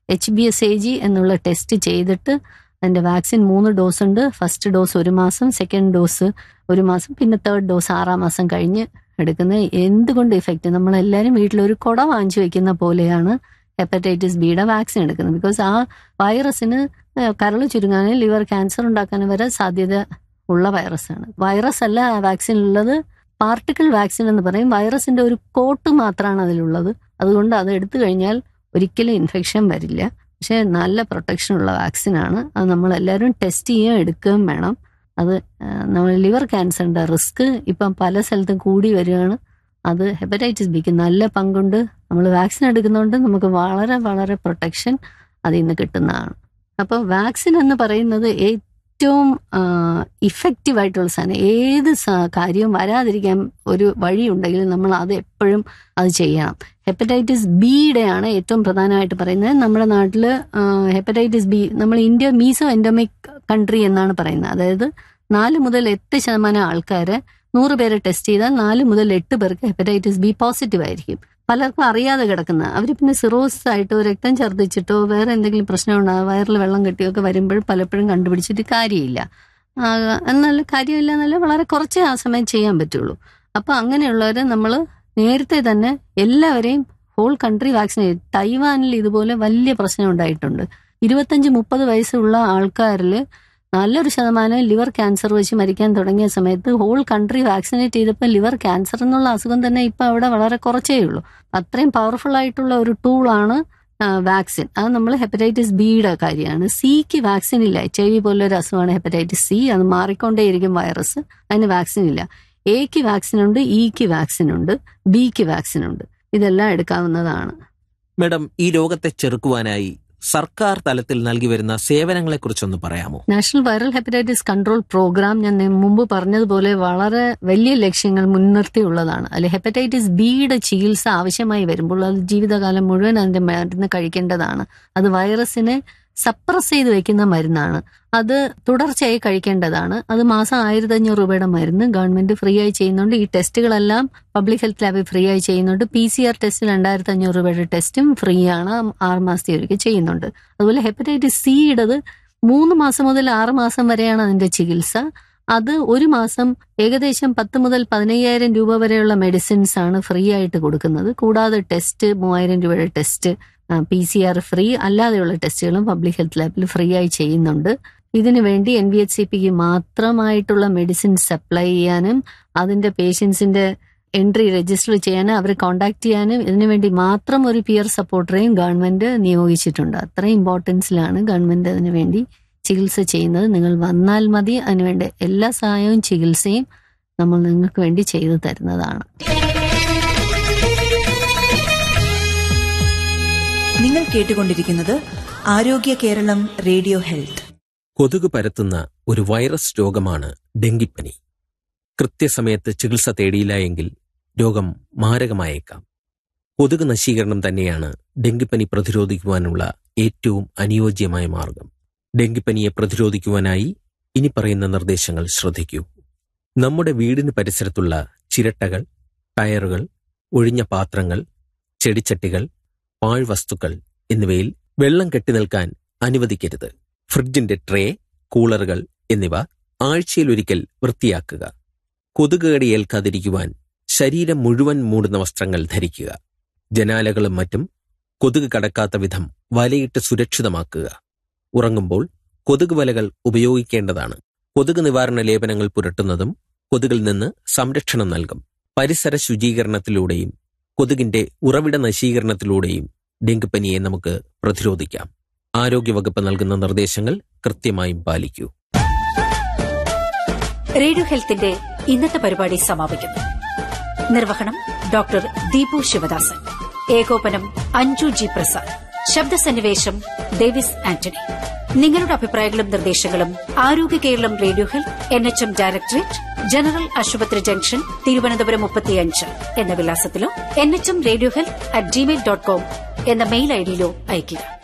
H B S A G എന്നുള്ള test ചെയ്തിട്ട് അതിന്റെ വാക്സിൻ മൂന്ന് ഡോസ് ഉണ്ട് ഫസ്റ്റ് ഡോസ് ഒരു മാസം സെക്കൻഡ് ഡോസ് ഒരു മാസം പിന്നെ തേർഡ് ഡോസ് ആറാം മാസം കഴിഞ്ഞ് എടുക്കുന്നത് എന്തുകൊണ്ട് ഇഫക്റ്റ് നമ്മളെല്ലാവരും വീട്ടിലൊരു കുട വാങ്ങിച്ചു വെക്കുന്ന പോലെയാണ് ഹെപ്പറ്റൈറ്റിസ് ബിയുടെ വാക്സിൻ എടുക്കുന്നത് ബിക്കോസ് ആ വൈറസിന് കരൾ ചുരുങ്ങാനും ലിവർ ക്യാൻസർ ഉണ്ടാക്കാനും വരെ സാധ്യത ഉള്ള വൈറസാണ് വൈറസ് അല്ല ആ വാക്സിനുള്ളത് പാർട്ടിക്കിൾ വാക്സിൻ എന്ന് പറയും വൈറസിന്റെ ഒരു കോട്ട് മാത്രമാണ് അതിലുള്ളത് അതുകൊണ്ട് അത് എടുത്തു കഴിഞ്ഞാൽ ഒരിക്കലും ഇൻഫെക്ഷൻ വരില്ല പക്ഷെ നല്ല പ്രൊട്ടക്ഷൻ ഉള്ള വാക്സിനാണ് അത് നമ്മൾ എല്ലാവരും ടെസ്റ്റ് ചെയ്യുകയും എടുക്കുകയും വേണം അത് നമ്മൾ ലിവർ ക്യാൻസറിന്റെ റിസ്ക് ഇപ്പം പല സ്ഥലത്തും കൂടി വരികയാണ് അത് ഹെപ്പറ്റൈറ്റിസ് ബിക്ക് നല്ല പങ്കുണ്ട് നമ്മൾ വാക്സിൻ എടുക്കുന്നതുകൊണ്ട് നമുക്ക് വളരെ വളരെ പ്രൊട്ടക്ഷൻ അതിൽ നിന്ന് കിട്ടുന്നതാണ് അപ്പോൾ വാക്സിൻ എന്ന് പറയുന്നത് ഏറ്റവും ഇഫക്റ്റീവ് ആയിട്ടുള്ള സാധനം ഏത് കാര്യവും വരാതിരിക്കാൻ ഒരു വഴി ഉണ്ടെങ്കിൽ നമ്മൾ അത് എപ്പോഴും അത് ചെയ്യണം ഹെപ്പറ്റൈറ്റിസ് ബിയുടെയാണ് ഏറ്റവും പ്രധാനമായിട്ട് പറയുന്നത് നമ്മുടെ നാട്ടിൽ ഹെപ്പറ്റൈറ്റിസ് ബി നമ്മൾ ഇന്ത്യ മീസോ എൻഡമിക് കൺട്രി എന്നാണ് പറയുന്നത് അതായത് നാല് മുതൽ എട്ട് ശതമാനം ആൾക്കാരെ നൂറ് പേരെ ടെസ്റ്റ് ചെയ്താൽ നാല് മുതൽ എട്ട് പേർക്ക് ഹെപ്പറ്റൈറ്റിസ് ബി പോസിറ്റീവ് ആയിരിക്കും പലർക്കും അറിയാതെ കിടക്കുന്ന അവർ പിന്നെ സിറോസിസ് ആയിട്ടോ രക്തം ഛർദ്ദിച്ചിട്ടോ വേറെ എന്തെങ്കിലും പ്രശ്നം ഉണ്ടാകും വയറിൽ വെള്ളം കെട്ടിയോ ഒക്കെ വരുമ്പോഴും പലപ്പോഴും കണ്ടുപിടിച്ചിട്ട് കാര്യമില്ല എന്നാൽ കാര്യമില്ല എന്നല്ല വളരെ കുറച്ചേ ആ സമയം ചെയ്യാൻ പറ്റുള്ളൂ അപ്പോൾ അങ്ങനെയുള്ളവരെ നമ്മൾ നേരത്തെ തന്നെ എല്ലാവരെയും ഹോൾ കൺട്രി വാക്സിനേറ്റ് തൈവാനിൽ ഇതുപോലെ വലിയ പ്രശ്നം ഉണ്ടായിട്ടുണ്ട് ഇരുപത്തഞ്ച് മുപ്പത് വയസ്സുള്ള ആൾക്കാരിൽ നല്ലൊരു ശതമാനം ലിവർ ക്യാൻസർ വെച്ച് മരിക്കാൻ തുടങ്ങിയ സമയത്ത് ഹോൾ കൺട്രി വാക്സിനേറ്റ് ചെയ്തപ്പോൾ ലിവർ ക്യാൻസർ എന്നുള്ള അസുഖം തന്നെ ഇപ്പം അവിടെ വളരെ കുറച്ചേ ഉള്ളൂ അത്രയും പവർഫുൾ ആയിട്ടുള്ള ഒരു ടൂളാണ് വാക്സിൻ അത് നമ്മൾ ഹെപ്പറ്റൈറ്റിസ് ബിയുടെ കാര്യമാണ് സിക്ക് വാക്സിൻ ഇല്ല എച്ച് ഐ വി പോലൊരു അസുഖമാണ് ഹെപ്പറ്റൈറ്റിസ് സി അത് മാറിക്കൊണ്ടേയിരിക്കും വൈറസ് അതിന് വാക്സിൻ ഇല്ല എക്ക് വാക്സിൻ ഉണ്ട് ഇക്ക് വാക്സിൻ ഉണ്ട് ബിക്ക് വാക്സിൻ ഉണ്ട് ഇതെല്ലാം എടുക്കാവുന്നതാണ് മേഡം ഈ രോഗത്തെ ചെറുക്കുവാനായി സർക്കാർ തലത്തിൽ നൽകി വരുന്ന സേവനങ്ങളെ കുറിച്ചൊന്ന് പറയാമോ national viral hepatitis control programme ഞാൻ മുമ്പ് പറഞ്ഞതുപോലെ വളരെ വലിയ ലക്ഷ്യങ്ങൾ മുൻനിർത്തിയുള്ളതാണ് അല്ലെ ഹെപ്പറ്റൈറ്റിസ് ബിയുടെ ചികിത്സ ആവശ്യമായി വരുമ്പോൾ അത് ജീവിതകാലം മുഴുവൻ അതിന്റെ മരുന്ന് കഴിക്കേണ്ടതാണ് അത് വൈറസിനെ സപ്രസ് ചെയ്ത് വെക്കുന്ന മരുന്നാണ് അത് തുടർച്ചയായി കഴിക്കേണ്ടതാണ് അത് മാസം ആയിരത്തി അഞ്ഞൂറ് രൂപയുടെ മരുന്ന് ഗവൺമെന്റ് ഫ്രീ ആയി ചെയ്യുന്നുണ്ട് ഈ ടെസ്റ്റുകളെല്ലാം പബ്ലിക് ഹെൽത്ത് ലാബിൽ ഫ്രീ ആയി ചെയ്യുന്നുണ്ട് പി സി ആർ ടെസ്റ്റ് രണ്ടായിരത്തി അഞ്ഞൂറ് രൂപയുടെ ടെസ്റ്റും ഫ്രീ ആണ് ആറ് മാസത്തെ ഒരിക്കൽ ചെയ്യുന്നുണ്ട് അതുപോലെ ഹെപ്പറ്റൈറ്റിസ് സിയുടേത് മൂന്ന് മാസം മുതൽ ആറ് മാസം വരെയാണ് അതിന്റെ ചികിത്സ അത് ഒരു മാസം ഏകദേശം പത്ത് മുതൽ പതിനയ്യായിരം രൂപ വരെയുള്ള മെഡിസിൻസ് ആണ് ഫ്രീ ആയിട്ട് കൊടുക്കുന്നത് കൂടാതെ ടെസ്റ്റ് മൂവായിരം രൂപയുടെ test P C R free അല്ലാതെയുള്ള ടെസ്റ്റുകളും പബ്ലിക് ഹെൽത്ത് ലാബിൽ ഫ്രീ ആയി ചെയ്യുന്നുണ്ട് ഇതിനു വേണ്ടി എൻ വി എച്ച് സി പിക്ക് മാത്രമായിട്ടുള്ള മെഡിസിൻ സപ്ലൈ ചെയ്യാനും അതിന്റെ പേഷ്യൻസിന്റെ എൻട്രി രജിസ്റ്റർ ചെയ്യാനും അവരെ കോണ്ടാക്ട് ചെയ്യാനും ഇതിനുവേണ്ടി മാത്രം ഒരു പിയർ സപ്പോർട്ടറെയും ഗവൺമെന്റ് നിയോഗിച്ചിട്ടുണ്ട് അത്രയും ഇമ്പോർട്ടൻസിലാണ് ഗവൺമെന്റ് അതിനു വേണ്ടി ചികിത്സ ചെയ്യുന്നത് നിങ്ങൾ വന്നാൽ മതി അതിനുവേണ്ട എല്ലാ സഹായവും ചികിത്സയും നമ്മൾ നിങ്ങൾക്ക് വേണ്ടി ചെയ്തു തരുന്നതാണ് നിങ്ങൾ കേട്ടുകൊണ്ടിരിക്കുന്നത് ആരോഗ്യ കേരളം റേഡിയോ ഹെൽത്ത് കൊതുക് പരത്തുന്ന ഒരു വൈറസ് രോഗമാണ് ഡെങ്കിപ്പനി കൃത്യസമയത്ത് ചികിത്സ തേടിയില്ല എങ്കിൽ രോഗം മാരകമായേക്കാം കൊതുക് നശീകരണം തന്നെയാണ് ഡെങ്കിപ്പനി പ്രതിരോധിക്കുവാനുള്ള ഏറ്റവും അനുയോജ്യമായ മാർഗം ഡെങ്കിപ്പനിയെ പ്രതിരോധിക്കുവാനായി ഇനി പറയുന്ന നിർദ്ദേശങ്ങൾ ശ്രദ്ധിക്കൂ നമ്മുടെ വീടിന് പരിസരത്തുള്ള ചിരട്ടകൾ ടയറുകൾ ഒഴിഞ്ഞ പാത്രങ്ങൾ ചെടിച്ചട്ടികൾ പാഴ്വസ്തുക്കൾ എന്നിവയിൽ വെള്ളം കെട്ടിനിൽക്കാൻ അനുവദിക്കരുത് ഫ്രിഡ്ജിന്റെ ട്രേ കൂളറുകൾ എന്നിവ ആഴ്ചയിലൊരിക്കൽ വൃത്തിയാക്കുക കൊതുകുകടി ഏൽക്കാതിരിക്കുവാൻ ശരീരം മുഴുവൻ മൂടുന്ന വസ്ത്രങ്ങൾ ധരിക്കുക ജനാലകളും മറ്റും കൊതുക് കടക്കാത്ത വിധം വലയിട്ട് സുരക്ഷിതമാക്കുക ഉറങ്ങുമ്പോൾ കൊതുക് വലകൾ ഉപയോഗിക്കേണ്ടതാണ് കൊതുക് നിവാരണ ലേപനങ്ങൾ പുരട്ടുന്നതും കൊതുകിൽ നിന്ന് സംരക്ഷണം നൽകും പരിസര ശുചീകരണത്തിലൂടെയും കൊതുകിന്റെ ഉറവിട നശീകരണത്തിലൂടെയും ഡെങ്കിപ്പനിയെ നമുക്ക് പ്രതിരോധിക്കാം ആരോഗ്യവകുപ്പ് നൽകുന്ന നിർദ്ദേശങ്ങൾ കൃത്യമായും പാലിക്കൂ റേഡിയോ ഹെൽത്തിന്റെ ഇന്നത്തെ പരിപാടി സമാപിക്കുന്നു നിർവഹണം ഡോക്ടർ ദീപു ശിവദാസൻ ഏകോപനം അഞ്ജു ജി പ്രസാദ് ശബ്ദസന്നിവേശം ഡേവിസ് ആന്റണി നിങ്ങളുടെ അഭിപ്രായങ്ങളും നിർദ്ദേശങ്ങളും Arogya Keralam radio health N H M directorate general ആശുപത്രി ജംഗ്ഷൻ തിരുവനന്തപുരം മുപ്പത്തിയഞ്ച് എന്ന വിലാസത്തിലോ N H M radio health at Gmail dot com എന്ന മെയിൽ ഐഡിയിലോ അയയ്ക്കുക